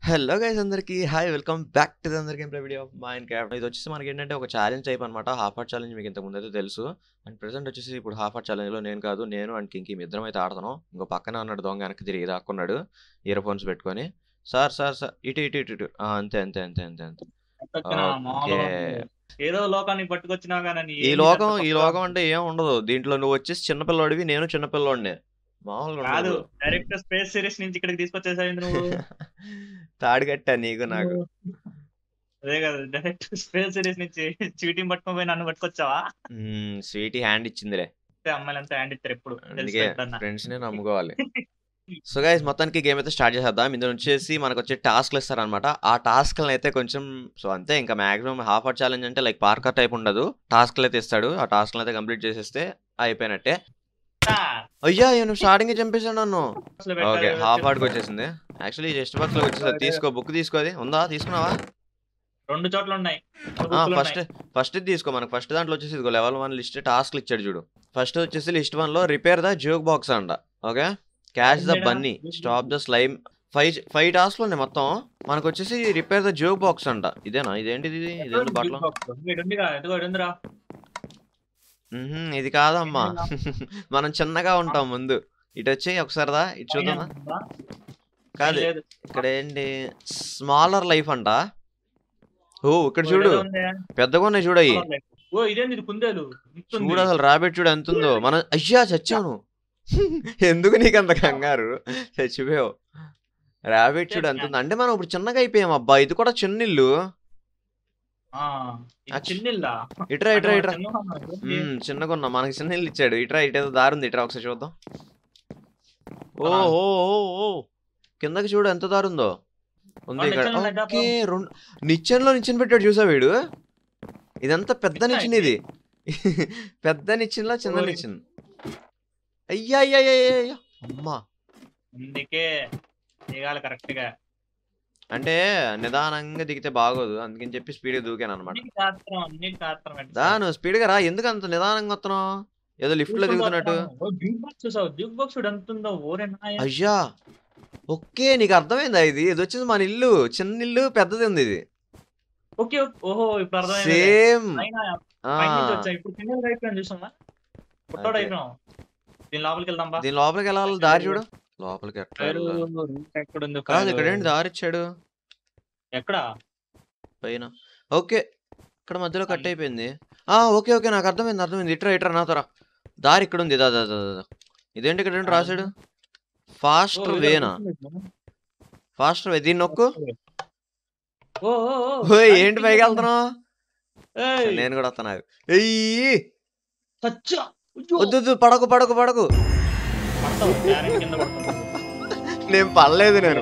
Hello guys అందరికి hi welcome back to the under game play video of Minecraft ఇది వచ్చేసి మనకి ఏంటంటే ఒక ఛాలెంజ్ టైప్ అనమాట హాఫ్ ఆర్ ఛాలెంజ్ మీకు ఇంతకు ముందు అయితే తెలుసు అండ్ ప్రెసెంట్ వచ్చేసి ఇప్పుడు హాఫ్ ఆర్ ఛాలెంజ్లో నేను కాదు నేను అండ్ కింకి మీ ఇద్దరం అయితే ఆడుతున్నాం ఇంకో పక్కన ఉన్నాడు దొంగ వెనక్కి తిరిగి దాక్కున్నాడు ఇయర్ ఫోన్స్ పెట్టుకొని సార్ సార్ సార్ ఇటు ఇటు ఇటు ఇటు ఆ, అంతే అంతే అంతే అంతే అంతే పట్టుకొచ్చినా మామూలుగా ఓకే. ఏదో లోకానికి పట్టుకొచ్చినా కానీ ఈ లోకం ఈ లోకం అంటే ఏం ఉండదు దీంట్లో నువ్వు వచ్చేసి చిన్నపిల్లడివి నేను చిన్నపిల్లోడిని మామూలుగా కాదు ఉండదు. డైరెక్ట్ స్పేస్ సిరీస్ నుంచి ఇక్కడికి తీసుకొచ్చేసావు నువ్వు తాడు కట్టా నీకు నాకు అదే కదా డైరెక్ట్ స్పేస్ సిరీస్ నుంచి చీటింగ్ పట్టుకొని పోయి నన్ను పట్టుకొచ్చావా స్వీటీ హ్యాండ్ ఇచ్చిందిలే అంటే అమ్మాయిలు అంతా హ్యాండ్ ఇస్తారు ఎప్పుడు తెలుసు అందుకే ఎప్పుడన్నా. ఫ్రెండ్స్ నే నమ్ముకోవాలి సో గైస్ మొత్తానికి గేమ్ అయితే స్టార్ట్ చేసేద్దాం ఇందులో వచ్చేసి మనకు వచ్చే టాస్క్లు ఇస్తారనమాట ఆ టాస్క్లను అయితే కొంచెం సో అంతే ఇంకా మాక్సిమం హాఫ్ అవర్ ఛాలెంజ్ అంటే లైక్ పార్కర్ టైప్ ఉండదు టాస్క్లు అయితే ఇస్తాడు ఆ టాస్క్లు అయితే కంప్లీట్ చేసేస్తే అయిపోయినట్టే ఆ, అయ్యా నేను స్టార్టింగ్ చంపేశాను నన్ను అసలు పెట్టాలి ఓకే కదా, హాఫ్ చెప్పు. ఆర్డ్కి వచ్చేసింది యాక్చువల్లీ జస్ట్ బాక్స్ లో వచ్చేసి తీసుకో బుక్ తీసుకోది ఉందా తీసుకున్నావా రెండు చోట్ల ఉన్నాయి రెండు బుక్కులు ఫస్ట్ ఫస్ట్ తీసుకో మనకు ఫస్ట్ దాంట్లో వచ్చేసి ఇదిగో లెవెల్ వన్ లిస్ట్ టాస్క్లు ఇచ్చాడు చూడు ఫస్ట్ వచ్చేసి లిస్ట్ వన్ లో రిపేర్ ద జోక్ బాక్స్ అంట ఓకే క్యాచ్ ద ఏంటేనా? Bunny stop the slime five five టాస్క్లు ఉన్నాయి మొత్తం మనకు వచ్చేసి రిపేర్ ద జోక్ బాక్స్ అంట ఇదేనా ఇదేంటిది ఇది ఎక్కడ ఇదేంటి బట్టలు ఉంది box? వీడు ఉందిగా, ఇదిగో వీడు ఉందిరా. మ్హూ, ఇది కాదమ్మా ఏంటిదా? మనం చిన్నగా ఉంటాం ముందు ఇటు వచ్చి ఒకసారిదా ఇటు చూద్దామా పైన ఉందా? కాదు లేదు. ఇక్కడ ఏంటి స్మాలర్ లైఫ్ అంట ఓ ఇక్కడ ఓ, చూడు ఏదో ఉంది. పెద్దగా ఉన్నాయి చూడు అయ్యి ఓ ఇదేంది ఇది కుందేలు ఇంతుంది. చూడు అసలు రాబెట్ చూడు ఎంత ఉందో మనం అయ్యా చచ్చాను ఎందుకు నీకు అంత కంగారు చచ్చిపోయావు రాబెట్ చూడు ఎంత ఉందో అంటే మనం ఇప్పుడు చిన్నగా అయిపోయాం అబ్బా ఇది కూడా చిన్న ఇల్లు ఆ, ఇది అచ్చ. చిన్న ఇల్లా? ఇట్రా ఇట్రా అంటే ఇట్రా చిన్నగా ఉన్నది. మ్మ్, చిన్నగా ఉన్నా మనకి చిన్న ఇల్లు ఇచ్చాడు ఇట్రా ఇటేదో దారి ఉంది ఇట్రా ఒకసారి చూద్దాం ఓ ఆ. ఓ ఓ ఓ కిందకి చూడు ఎంత దారి ఉందో ఉంది ఆ, ఇక్కడ నిచ్చెనలో ఉన్నాయి, ఓకే రెండు నిచ్చెనలో నిచ్చెన పెట్టాడు చూసా వీడు ఇదంతా పెద్ద నిచ్చెన నిచ్చెన ఇది పెద్ద నిచ్చెనలో చిన్న ఓరి. నిచ్చెన అయ్యా అయ్యా అయ్యా అయ్యా, అయ్యా అమ్మా అందుకే దిగాలి కరెక్ట్ గా అంటే నిదానంగా దిగితే బాగోదు అందుకని చెప్పి స్పీడ్ దూకాను అనమాట అన్నిటి శాస్త్రం అన్నిటి శాస్త్రం ఎట్లా? దా నువ్వు స్పీడ్ గా రా ఎందుకు అంత నిదానంగా వస్తున్నావు ఏదో లిఫ్ట్ లో చూసుకుంటూ దిగుతున్నట్టు వస్తున్నాను. ఓ, డ్యూక్ బాక్స్ చూసావు డ్యూక్ బాక్స్ చూడు ఎంత ఉందో ఓరే నాయ. అయ్యా ఓకే నీకు అర్థమైందా ఇది ఇది వచ్చేసి మన ఇల్లు చిన్న ఇల్లు పెద్దది ఉంది ఇది ఓకే ఓకే. ఓహో ఇప్పుడు అర్థమైంది సేమ్ అయినా పైన నుంచి వచ్చా ఇప్పుడు కింద అయిపోయాను చూసామా పుట్టోడు అదే. అయిపోయాం దీని లోపలికి వెళ్దాం బా దీని లోపలికి వెళ్ళాలి దారి చూడు లోపలికి ఎట్లా పేరు వెళ్ళాలి? రూట్ ఎక్కడ ఉంది కాదు ఇక్కడ ఏంటి దారి ఇచ్చాడు ఎక్కడ పైన ఓకే ఇక్కడ మధ్యలో కట్ అయిపోయింది ఆ ఓకే ఓకే నాకు అర్థమైంది అర్థమైంది ఇట్రా ఇట్రా నాతో రా దారి ఇక్కడ ఉంది దా దా దా దా, దా. ఇదేంటి ఇక్కడ ఏంటి రాశాడు ఫాస్టర్ వేనా ఫాస్టర్ వే దీన్ని నొక్కు ఓ ఓ, ఓ, ఓయ్ అది ఏంటి పైకి వెళ్తున్నావు ఏయ్, నేను కూడా వస్తున్నా ఎయ్యి సచ్చా. అయ్యో. వద్దు వద్దు పడకు పడకు పడకు పడతావు, direct కింద పడతావు. నేను పడలేదు నేను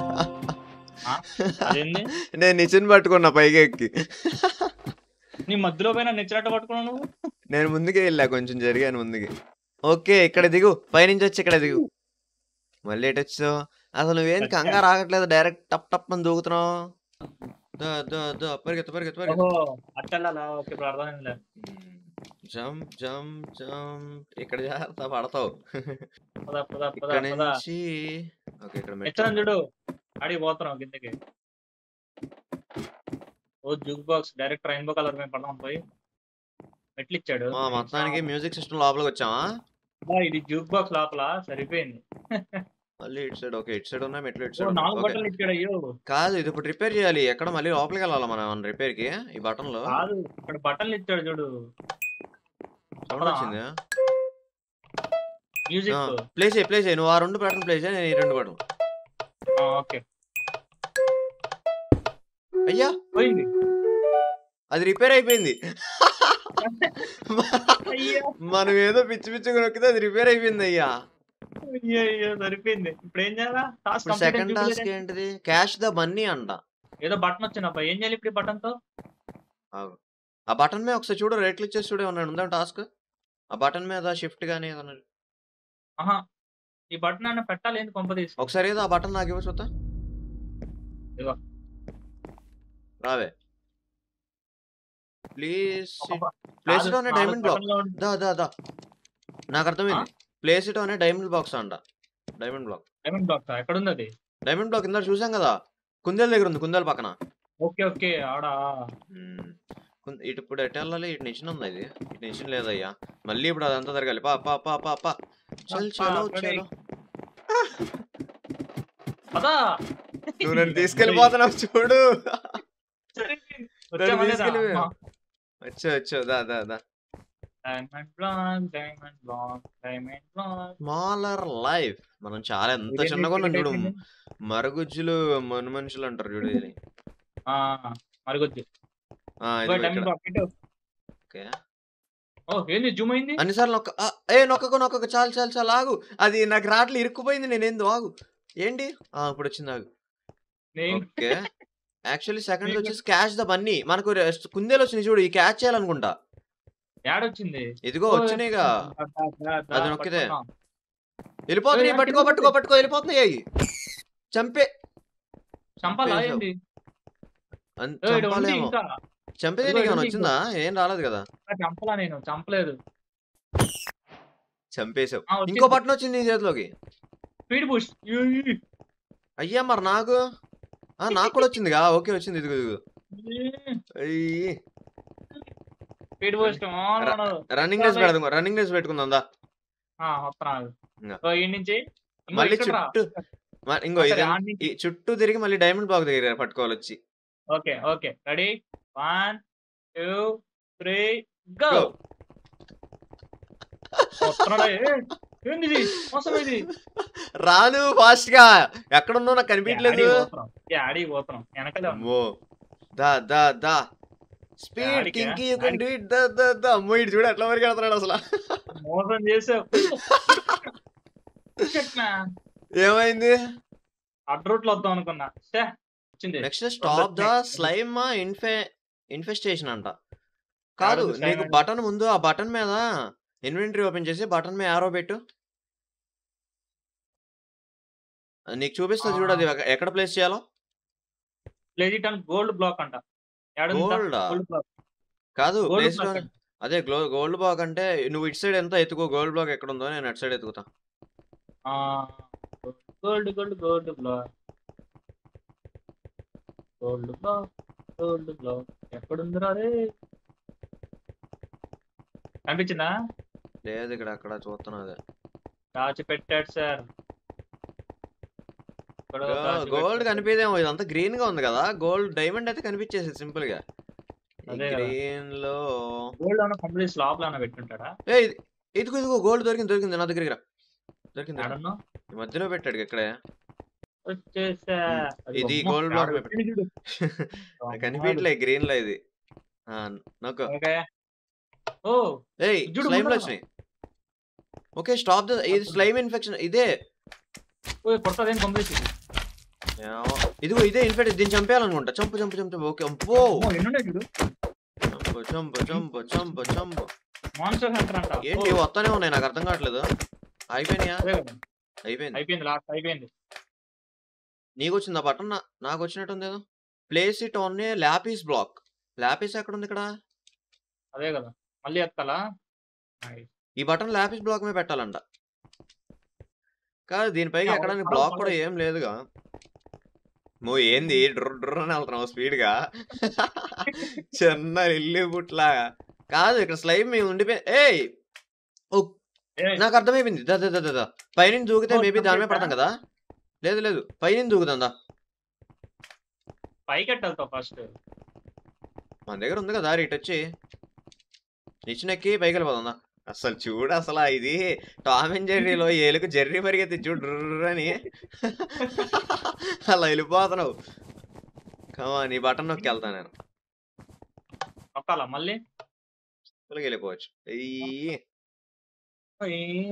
ఆ, అదేంది నేను నిచ్చెన పట్టుకున్నా పైకి ఎక్కి నీ మధ్యలో పైన నిచ్చినట్టు పట్టుకున్నావు నువ్వు నేను ముందుకే వెళ్ళా కొంచెం జరిగాను ముందుకి ఓకే ఇక్కడ దిగు పైనుంచి వచ్చి ఇక్కడ దిగు మళ్ళీ ఎటు వచ్చావు అసలు నువ్వేం కంగారు ఆగట్లేదు డైరెక్ట్ టప్ టప్ అని దూకుతున్నావు దా దా దా పరిగెత్తు పరిగెత్తు పరిగెత్తు ఓహో అట్టెళ్ళాలా ఓకే ఇప్పుడు అర్థమైందిలే జంప్ జంప్ జంప్ ఇక్కడ జాగ్రత్త పడతావు పద పద పద ఇక్కడ పద నుంచి ఓకే ఇక్కడ మెట్లు ఎత్తనం చూడు అడిగి పోతున్నాం కిందకి ఓ jukebox direct rainbow colour మేము పడదాం పోయి మెట్లు ఇచ్చాడు ఆ, మొత్తానికి మ్యూజిక్ సిస్టమ్ లోపలికి వచ్చామా బా, ఇది జూక్ బాక్స్ లోపల సరిపోయింది మళ్ళీ ఇటు సైడ్ ఓకే ఇటు సైడ్ ఉన్నాయి మెట్లు ఇటు ఓ, సైడ్ నాలుగు ఓకే బట్టలు ఇచ్చాడు అయ్యో కాదు ఇది ఇప్పుడు రిపేర్ చేయాలి ఎక్కడ మళ్ళీ లోపలికి వెళ్ళాలా మనం రిపేర్ కి ఈ బటన్ లో కాదు ఇక్కడ బట్టలు ఇచ్చాడు చూడు సౌండ్ వచ్చింది మ్యూజిక్ ప్లే చేయి ప్లే చేయి నువ్వు ఆ రెండు బటన్ ప్లే చేయి నేను ఈ రెండు బటన్ ఓకే అయ్యా పోయింది అది రిపేర్ అయిపోయింది అయ్యో మనం ఏదో పిచ్చి పిచ్చిగా నొక్కితే అది రిపేర్ అయిపోయింది అయ్యా అయ్యో అయ్యో సరిపోయింది ఇప్పుడు ఏం చేయాలా టాస్క్ ఇప్పుడు కంప్లీట్ సెకండ్ టాస్క్ ఏంటిది క్యాష్ ద మనీ అంట ఏదో బటన్ వచ్చిందప్ప ఏం చేయాలి ఇప్పుడు బటన్ తో ఆగు. ఆ బటన్ మీద ఒకసారి చూడు రైట్ క్లిక్ చేసి చూడే ఉన్నాడు ఉందా టాస్క్ ఆ బటన్ మీద షిఫ్ట్ గానీ ఏదన్నా ఆహా ఈ బటన్ అన్న పెట్టాలి ఏంటి కొంప తీసి ఒకసారి ఏదో ఆ బటన్ నాకు ఇవ్వ చూద్దా ఇదిగో. రావే ప్లీజ్ ఒక- ప్లేస్ కాదు, ఇట్ అనే నాలుగు డైమండ్ బ్లాక్ బటన్లు ఉంది. దా దా దా నాకు అర్థమైంది ప్లేస్ ఇట్ అనే డైమండ్ బాక్స్ అంట డైమండ్ బ్లాక్ డైమండ్ బాక్స్ ఎక్కడ ఉంది అది డైమండ్ బ్లాక్ ఇందాక చూసాం కదా కుందేల దగ్గర ఉంది కుందేల పక్కన ఓకే ఓకే ఆడా మ్మ్. కుం- ఇటు ఇప్పుడు ఎటు వెళ్ళాలి ఇటు నిచ్చిన ఉంది ఇది ఇటు నిచ్చిన లేదయ్యా మళ్ళీ ఇప్పుడు అదంతా జరగాలి పా పా పా పా పా చల్ పా, చలో రెడీ. చలో పదా నువ్వు నన్ను తీసుకెళ్ళిపోతున్నావు చూడు వచ్చామా లేదా? తీసుకెళ్ళిపోయావు. అమ్మా. వచ్చా వచ్చా దా దా దా diamond block diamond block diamond block smaller life మనం చాలా ఎంత చిన్నగా ఉన్నాం చూడు మరుగుజ్జులు మన మనుషులు అంటారు చూడు ఇది మరిగొద్దు ఆ, ఇదిగో డైమండ్ ఇక్కడ. బ్లాక్ పెట్టు ఓకే. ఓ ఏంది జూమ్ అయింది అన్నిసార్లు నొక్క ఆ, ఏ నొక్కకు నొక్కకు చాలు చాలు చాలు ఆగు అది నాకు రాట్లు ఇరుక్కుపోయింది నేనేందు ఆగు ఏంటి ఆ ఇప్పుడు వచ్చింది ఆగు నేను ఓకే యాక్చువల్లీ సెకండ్ నేను- వచ్చేసి క్యాచ్ ద బన్నీ మనకు రెస్ట్- కుందేలు వచ్చింది చూడు ఈ క్యాచ్ చేయాలనుకుంటా యాడొచ్చింది ఇదిగో ఓ, వచ్చినాయిగా దా, దా, దా, దా, అది నొక్కితే. పట్టుకున్నాం. వెళ్ళిపోతున్నాయి ఏయ్, పట్టుకో కింద పట్టుకో పట్టుకో వెళ్ళిపోతున్నాయి అవి చంపే చంపాలా చంపేశావు. ఏంది అన్- ఏయ్, ఈడ ఉంది చంపాలేమో ఇంకా చంపేదే ఇదిగో నీకు ఏమైనా ఉంది వచ్చిందా ఏం రాలేదు కదా ఇంకా చంపలా నేను చంపలేదు చంపేశావు ఆ, వచ్చింది. ఇంకో బటన్ వచ్చింది నీ చేతిలోకి స్పీడ్ బూస్ట్ అయ్యా మరి నాకు ఆ నాకు కూడా వచ్చిందిగా ఓకే వచ్చింది ఇదిగో ఇదిగో అయ్యి స్పీడ్ బూస్ట్ రన్నింగ్ రేస్ పెడదాం రన్నింగ్ రేస్ పెట్టుకుందాం దా వస్తున్నాను ఇంకా. సో ఈ నుంచి ఇంకో మళ్ళీ ఇక్కడ రా. చుట్టూ మ- ఇంకో సరే, ఇది ఆడ నుంచి. ఈ చుట్టూ తిరిగి మళ్ళీ డైమండ్ బ్లాక్ దగ్గర పట్టుకోవాలి వచ్చి okay okay ready one two three go Go. వస్తున్నాడే ఏంది ఇది మోసం ఇది రాను ఫాస్ట్ గా ఎక్కడున్నావు నాకు కనిపించలేదు యాడికి పోతున్నాం యాడికి పోతున్నాం వెనకలే ఉన్నాం. అమ్మో దా దా దా స్పీడ్ యాడికా? కింకి యూ కెన్ డూ ఇట్ దా దా దా అమ్మో ఇటు చూడు ఎట్లా వరకు వెళ్తున్నాడు అసలు మోసం చేసావు ఏమైంది అడ్ రూట్ లో వద్దాం అనుకున్నా ఛే, వచ్చింది next stop the next. Slime ఇన్ఫె ఇన్ఫెస్టేషన్ అంట కాదు యాడది slime నీకు అంటే? బటన్ ముందు ఆ బటన్ మీద ఇన్వెంటరీ ఓపెన్ చేసి బటన్ మీద ఆరో పెట్టు నీకు చూపిస్తా చూడు అది ఎక్క- ఎక్కడ ప్లేస్ చేయాలో లెజిట్ అండ్ గోల్డ్ బ్లాక్ అంట Gold ఆ? గోల్డ్ బ్లాక్ కాదు గోల్డ్ ప్లేస్ బ్లాక్ అంట. అదే గ్లో గోల్డ్ బ్లాక్ అంటే నువ్వు ఇటు సైడ్ ఎంత ఎత్తుకో గోల్డ్ బ్లాక్ ఎక్కడ ఉందో నేను అటు సైడ్ ఎత్తుకుతా gold gold gold block gold block gold block ఎక్కడుందిరా రే కనిపించిందా లేదు ఇక్కడ అక్కడ చూస్తున్నా అదే దాచి పెట్టాడు సార్ ఇక్కడ దాచి గోల్డ్ పెట్టాడు. కనిపించేమో ఇదంతా గ్రీన్ గా ఉంది కదా గోల్డ్ డైమండ్ అయితే కనిపించేసి సింపుల్ గా అదే కదా. గ్రీన్ లో గోల్డ్ అన్న కంప్లీట్ స్లాబ్ లో పెట్టుంటాడా ఏ ఇది- ఇదిగో ఇదిగో గోల్డ్ దొరికింది దొరికింది నా దగ్గరికి రా దొరికింది ఆడను ఈ మధ్యలో పెట్టాడు ఇక్కడే వచ్చేసా అది ఇది బొమ్మ. gold block ఆడ పేపర్. పెట్టింది చూడు. కనిపించలే గ్రీన్ లో ఇది ఆ, నాకు ఓకే ఓ ఏయ్ చూడు, స్లైమ్ లో ముందర. వచ్చినాయి ఓకే స్టాప్ ద ఇది అప్పుడు- స్లైమ్ ఇన్ఫెక్షన్ ఇదే ఓ కొడతాదేం కంప్లీట్ ఏమో. ఇదిగో ఇదే ఇన్ఫెక్ట్ దీన్ని చంపేయాలనుకుంటా చంపు చంపు చంపు చంపు. ఓకే అబ్బో ఎన్నుండే చూడు చంపు చంపు చంపు చంపు చంపు మాన్స్టర్ హంటర్ అంట ఏంటి ఓ, వస్తానే ఉన్నాయి నాకు అర్థం కావట్లేదు అయిపోయినాయా అదే కదా. అయిపోయింది అయిపోయింది లాస్ట్ అయిపోయింది నీకు వచ్చిందా బటన్ నాకు వచ్చినట్టుంది ఏదో place it on a lapis block lapis ఎక్కడ ఉంది ఇక్కడ అదే కదా మళ్ళీ ఎత్తాలా Nice. ఈ బటన్ ల్యాపీస్ బ్లాక్ మీద పెట్టాలంట కాదు దీనిపైకి ఆ, ఎక్కడానికి పడవ, బ్లాక్ కూడా పడవ. ఏం లేదుగా మో ఏంది డ్ర డ్ర అని వెళ్తున్నావు స్పీడ్ గా చిన్న ఇల్లు పుట్లా కాదు ఇక్కడ స్లైమ్ మీద ఉండిపోయి ఏయ్ ఓ ఏయ్, నాకు అర్థమైపోయింది దా దా దా, దా దా పైనుంచి దూకితే ఓ, మేబీ దాని మీద కంప్లీటా? పడతాం కదా లేదు లేదు పైనుంచి దూకుతుందా పైకి ఎట్టాలి ఫస్ట్ మన దగ్గర ఉంది కదా ఇటు వచ్చి నిచ్చినెక్కి పైకి వెళ్ళిపోతుందా అసలు చూడు అసలు ఇది టామ్ అండ్ జెర్రీలో ఏలుకు జెర్రీ పరిగెత్తి చూడు డ్రర్ అని అలా వెళ్ళిపోతున్నావు కమా నీ బటన్ నొక్కి వెళ్తాను నేను నొక్కాలా మళ్ళీ ఇలాగ వెళ్ళిపోవచ్చు అయ్యి ఓయ్.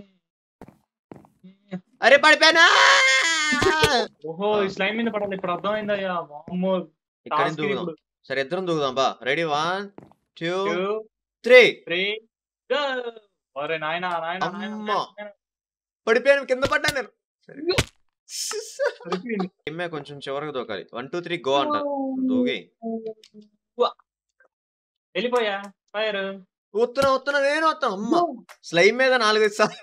అరే పడిపోయానా ఓహో ఈ స్లైమ్ మీద పడాలి ఇప్పుడు అర్థమైందయ్యా వామ్మో, ఇక్కడ task నుంచి దూకుదాం ఇప్పుడు. సరే ఇద్దరం దూకుదాం బా ready one two Two, three three, go. ఒరే నాయనా నాయనా నాయనా, అమ్మా. నాయనా. పడిపోయాను కింద పడ్డా నేను సరిపోయింది. ఇమ్మే కొంచెం చివరికి దూకాలి వన్ టూ త్రీ గో అంట దూకి ఉవ్వ. వెళ్ళిపోయా ఫైర్ వస్తున్నా వస్తున్నా నేను వస్తాను అమ్మ స్లైమ్ మీద నాలుగు సార్లు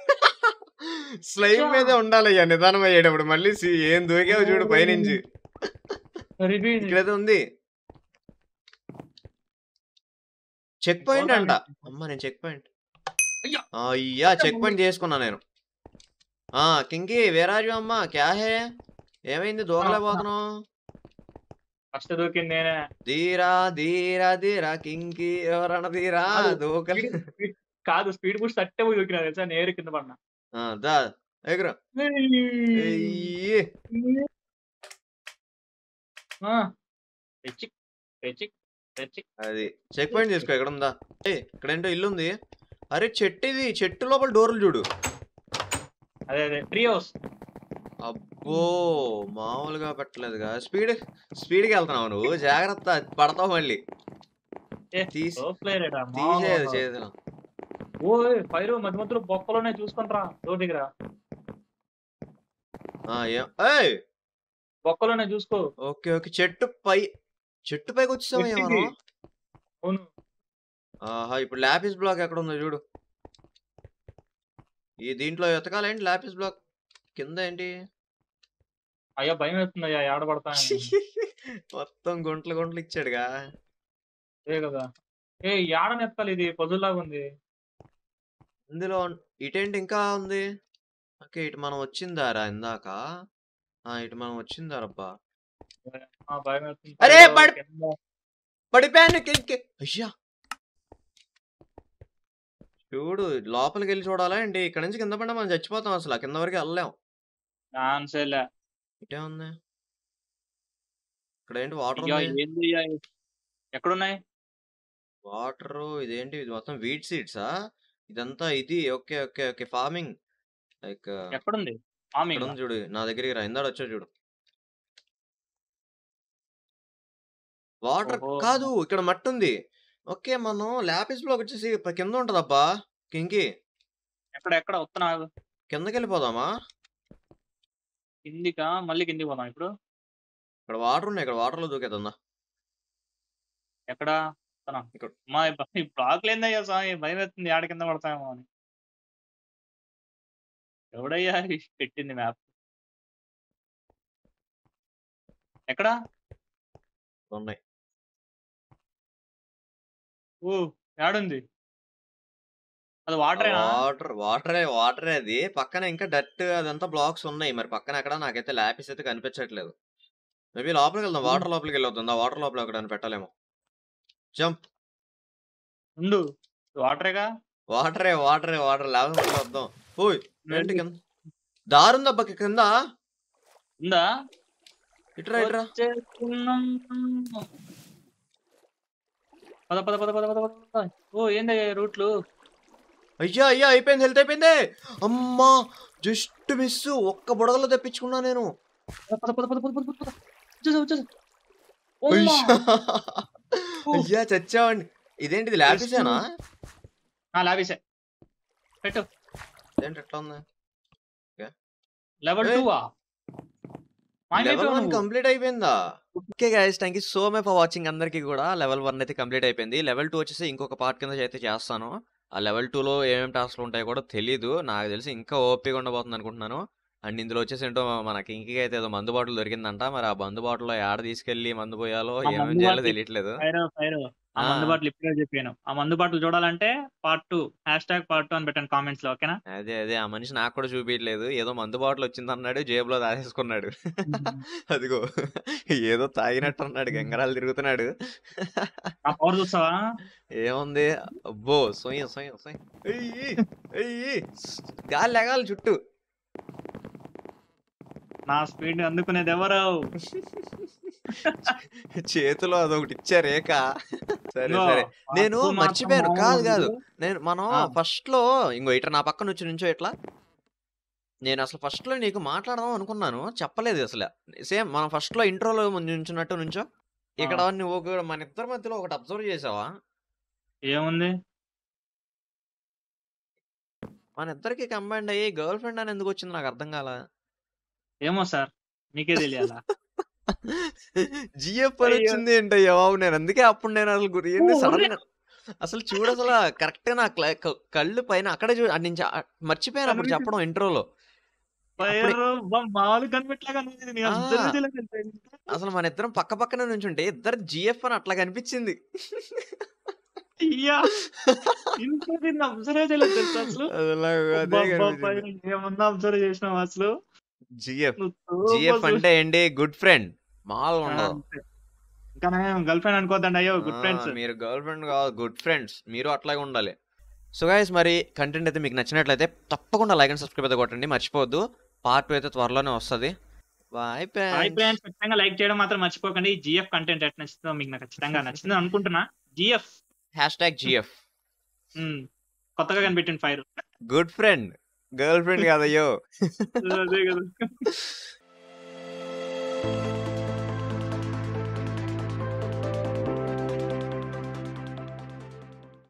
స్లైమ్ మీదే ఉండాలయ్యా నిదానం అయ్యేటప్పుడు మళ్ళీ సి- ఏం దూకావు చూడు పైనుంచి సరిపోయింది ఇక్కడైతే ఉంది చెక్ పాయింట్ పోతా అంట నేను. అమ్మ నేను చెక్ పాయింట్ అయ్యా. అయ్యా చెక్ పాయింట్ చేసుకున్నా నేను ఆ కింకి వేరాజు అమ్మ క్యా హే ఏమైంది దూకలేకపోతున్నావు ఫస్ట్ దూకింది నేనే ధీరా ధీరా ధీరా కింకి ఎవరన్నా ధీరా కాదు, దూకలే స్పీడ్- స్పీడ్- కాదు స్పీడ్ బూస్ట్ అట్టే పోయి దూకినా తెలుసా నేరు కింద పడినా ఆ, దా ఎగురు ఎయ్యి. ఆ. తెచ్చి తెచ్చి తెచ్చి అది చెక్ పాయింట్ చేసుకో ఎక్కడ ఉందా ఏయ్, ఇక్కడ ఏంటో ఇల్లు ఉంది అరే చెట్టు ఇది చెట్టు లోపల డోర్లు చూడు అదే అదే ట్రీ హౌస్ అబ్బో మామూలుగా పెట్టలేదుగా స్పీడ్ స్పీడ్కి వెళ్తున్నావు నువ్వు జాగ్రత్త పడతావు మళ్ళీ ఏ, తీసి సో ప్లేయర్ తీసేది చేతిలో ఓ ఫైర్ మధ్య మధ్యలో బొక్కలోనే చూసుకుంటారా రోడ్డుకి ఆ, ఏం ఏయ్ బొక్కలోనే చూసుకో ఓకే ఓకే చెట్టు పై చెట్టు పైకి వచ్చేసావా చెట్టుకి. ఏమన్నా అవును ఆహా ఇప్పుడు లాపిస్ బ్లాక్ ఎక్కడ ఉందో చూడు ఈ దీంట్లో ఎతకాలేంటి లాపిస్ బ్లాక్ కింద ఏంటి అయ్యా భయం వేస్తుంది అయ్యా ఆడబడతా మొత్తం గుంటలు గుంటలు ఇచ్చాడుగా అదే కదా ఏ యాడని ఎత్తాలి ఇది పజుల్లాగా ఉంది ఇందులో ఇటేంటి ఇంకా ఉంది ఓకే ఇటు మనం వచ్చిందారా ఇందాక ఆ ఇటు మనం వచ్చిందారబ్బా ఆ, భయం వేస్తుంది అరే, పైలో, పడి- కింద. పడిపోయాను కిందకి అయ్యా చూడు లోపలికి వెళ్ళి చూడాలా ఏంటి ఇక్కడ నుంచి కింద పడినా మనం చచ్చిపోతాం అసలు కింద వరకు వెళ్ళలేం ఛాన్సేలే. ఇటే ఉంది ఇక్కడ ఏంటి వాటర్ అయ్యా, ఉంది ఏంది అయ్యా ఇవి? ఎక్కడున్నాయి వాటర్ ఇదేంటి ఇది మొత్తం వీట్ సీడ్సా ఇదంతా ఇది okay okay okay farming like ఎక్కడుంది ఇక్కడ ఫార్మింగ్ ఉంది చూడు నా దగ్గరికి రా ఇందాడు వచ్చా చూడు వాటర్ ఓహో. కాదు ఇక్కడ మట్టి ఉంది ఓకే మనం ల్యాపిస్ బ్లాక్ వచ్చేసి ప- కింద ఉంటదబ్బా కింకి ఎక్కడ ఎక్కడ వస్తున్నా కిందకి వెళ్ళిపోదామా కిందికా మళ్ళీ కిందికి పోదాం ఇప్పుడు ఇక్కడ వాటర్ ఉన్నాయి ఇక్కడ వాటర్ లో దూకేతుందా ఎక్కడ వస్తున్నా ఇక్కడ. మా ఈ బ్లాక్ లేదయ్యా స్వామి భయం వేస్తుంది ఆడ కింద పడతామేమో అని ఎవడయ్యా ఈ పెట్టింది మ్యాప్ ఎక్కడ ఉన్నాయి ఓ యాడుంది అది వాటరేనా వాటర్ వాటరే వాటరే అది పక్కన ఇంకా డట్ అదంతా బ్లాక్స్ ఉన్నాయి మరి పక్కన ఎక్కడ నాకైతే ల్యాపిస్ అయితే కనిపించట్లేదు మేబీ లోపలికి వెళ్దాం వాటర్ లోపలికి వెళ్ళొద్దా వాటర్ లోపల ఎక్కడ పెట్టలేము జంప్ ఉండు వాటరేగా వాటరే వాటరే వాటర్ లేకపోతే వద్దాం ఓయ్ ఏంటి కింద దారుందబ్బా కింద ఉందా ఇట్రా ఇట్రా వచ్చేస్తున్నాం. పద పద పద పద పద పద పద. ఓ ఏందయ్యా ఈ రూట్లు అయ్యా అయ్యా అయిపోయింది హెల్త్ అయిపోయింది అమ్మా జస్ట్ మిస్ ఒక్క బుడగలో తెప్పించుకున్నా నేను పద పద పద పద పద పద పద. వచ్చేసా వచ్చేసా ఓమ్మా. అయ్యా అయ్యా చచ్చావండి ఇదేంటిది ల్యాపిసేనా ఆ, లాబీసే పెట్టు ఏంటి ఎట్లా ఉంది లెవెల్ ఏయ్. టూ లెవెల్ వన్ కంప్లీట్ అయిపోయిందా okay guys thank you so much for watching అందరికీ కూడా లెవెల్ వన్ అయితే కంప్లీట్ అయిపోయింది లెవెల్ టూ వచ్చేసి ఇంకొక పార్ట్ కింద అయితే చేస్తాను ఆ లెవెల్ టూలో ఏమేమి టాస్క్లు ఉంటాయో కూడా తెలియదు నాకు తెలిసి ఇంకా ఓపిక ఉండబోతుంది అనుకుంటున్నాను అండ్ ఇందులో వచ్చేసి ఏంటో మనకి ఇంకే అయితే ఏదో మందు బాటిల్ దొరికిందంట మరి ఆ మందు బాటిల్లో ఏడ తీసుకెళ్లి మందు పోయాలో ఆ ఏమేమి మందు చేయాలో బాటిల్- తెలియట్లేదు ఫైర్ ఫైర్ ఆ ఆ. మందు బాటలు ఇప్పుడే చెప్పాను ఆ మందు బాటలు చూడాలంటే part two hashtag part two అని పెట్టండి కామెంట్స్ లో ఓకేనా అదే అదే ఆ మనిషి నాకు కూడా చూపించలేదు ఏదో మందు బాటిల్ వచ్చింది అన్నాడు జేబులో దాచేసుకున్నాడు అదిగో ఏదో తాగినట్టు అన్నాడు గంగరాలు తిరుగుతున్నాడు ఆ పవర్ చూస్తావా ఏముంది అబ్బో సొయ్య సొయ్య సొయ్య అయ్యి అయ్యి గాలి లెగాలి చుట్టూ నా స్పీడ్ అందుకునేది ఎవరు చేతిలో అదొకటి ఇచ్చారేక సరే ఇదిగో, సరే నేను పార్ట్ టూ మర్చిపోయాను. మాత్రం కాదు, కాదు. మామూలు నేను మనం ఆ. ఫస్ట్ లో ఇంకో ఇట్లా నా పక్కన వచ్చి నుంచో ఇట్లా నేను అసలు ఫస్ట్ లో నీకు మాట్లాడదాం అనుకున్నాను చెప్పలేదు అసలు సేమ్ మనం ఫస్ట్ లో ఇంట్రోలో నుంచున్నట్టు నుంచో ఇక్కడ నువ్వు కూడా మన ఇద్దరి మధ్యలో ఒకటి అబ్జర్వ్ చేసావా ఏముంది మన ఇద్దరికి కంబైండ్ అయ్యి గర్ల్ ఫ్రెండ్ అని ఎందుకు వచ్చింది నాకు అర్థం కాల ఏమో సార్ మీకే తెలియాలా జిఎఫ్ అని అయ్యో. వచ్చింది ఏంటయ్యా బాబు నేను అందుకే అప్పుడు నేను అసలు గురి ఏంది ఓ, సడన్ అసలు చూడు అసలు కరెక్ట్ గా నా క్ల- క- కళ్ళు పైన అక్కడే చూ అటు నుంచి ఆ- మర్చిపోయాను అప్పుడు కనిపించ- చెప్పడం ఇంట్రోలో ఫైర్ మామూలు కనిపెట్టలాగా అనిపించింది నీకు ఆ. అబ్జర్వ్ చేయలేదు తెలుసా? అసలు మన ఇద్దరం పక్క పక్కన నుంచుంటే ఇద్దరు జిఎఫ్ అని అట్లా కనిపించింది అయ్యా ఇంత దీన్ని అబ్జర్వ్ చేయలేదు తెలుసా అసలు అసలు అదే అబ్బబ్బబ్బా, ఏమన్నా అబ్జర్వ్ చేసినావు అసలు జిఎఫ్ నువ్వు జిఎఫ్ సూపర్ అంటే ఏంటి గుడ్ ఫ్రెండ్ మామూలుగా ఆ, ఉండదు అంతే. ఇంకా గర్ల్ ఫ్రెండ్ అనుకోద్దండి అయ్యో గుడ్ ఆ, ఫ్రెండ్స్ మీరు గర్ల్ ఫ్రెండ్ కాదు గుడ్ ఫ్రెండ్స్ మీరు అట్లాగే ఉండాలి సో గైస్ మరి కంటెంట్ అయితే మీకు నచ్చినట్లయితే తప్పకుండా లైక్ అండ్ సబ్స్క్రైబ్ అయితే కొట్టండి మర్చిపోవద్దు పార్ట్ టూ అయితే త్వరలోనే వస్తుంది బాయ్ హాయ్ ఫ్రెండ్స్ ఫ్రెండ్స్ ఖచ్చితంగా లైక్ చేయడం మాత్రం మర్చిపోకండి జిఎఫ్ కంటెంట్ ఎట్ నచ్చుతుందో మీకు నాకు ఖచ్చితంగా నచ్చింది అనుకుంటున్నా జిఎఫ్ హ్యాష్ ట్యాగ్ జిఎఫ్ కొత్తగా కనిపెట్టింది fire good friend girlfriend కాదయ్యో అదే కదా